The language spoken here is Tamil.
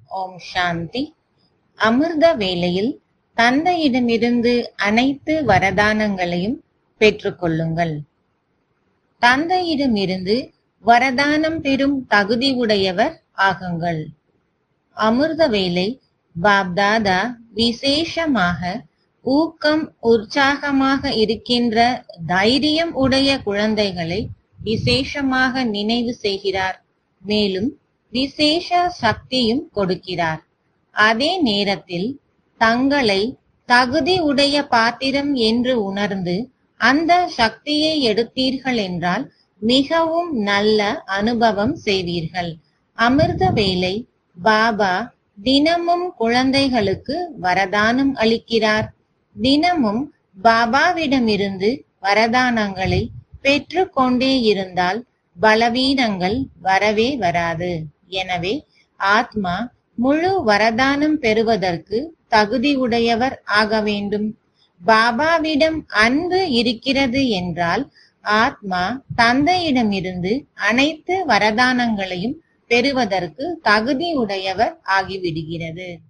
ஓம் சாந்தி அமிர்த வேளையில் தந்தையிடமிருந்து அனைத்து வரதானங்களையும் பெற்றுக்கொள்ளுங்கள் தந்தையிடமிருந்து வரதானம் பெறும் தகுதி உடையவர் ஆகுங்கள் அமிர்த வேலை பாப்தாதா விசேஷமாக ஊக்கம் உற்சாகமாக இருக்கின்ற தைரியம் உடைய குழந்தைகளை விசேஷமாக நினைவு செய்கிறார் மேலும் விசேஷ சக்தியும் கொடுக்கிறார் அதே நேரத்தில் தங்களை தகுதி உடைய பாத்திரம் என்று உணர்ந்து அந்த சக்தியை எடுத்தீர்கள் என்றால் மிகவும் நல்ல அனுபவம் செய்வீர்கள் அமிர்த வேலை பாபா தினமும் குழந்தைகளுக்கு வரதானம் அளிக்கிறார் தினமும் பாபாவிடமிருந்து வரதானங்களை பெற்று கொண்டே இருந்தால் பலவீனங்கள் வரவே வராது எனவே ஆத்மா முழு வரதானம் பெறுவதற்கு தகுதி உடையவர் ஆக வேண்டும் பாபாவிடம் அன்பு இருக்கிறது என்றால் ஆத்மா தந்தையிடமிருந்து அனைத்து வரதானங்களையும் பெறுவதற்கு தகுதி உடையவர் ஆகிவிடுகிறது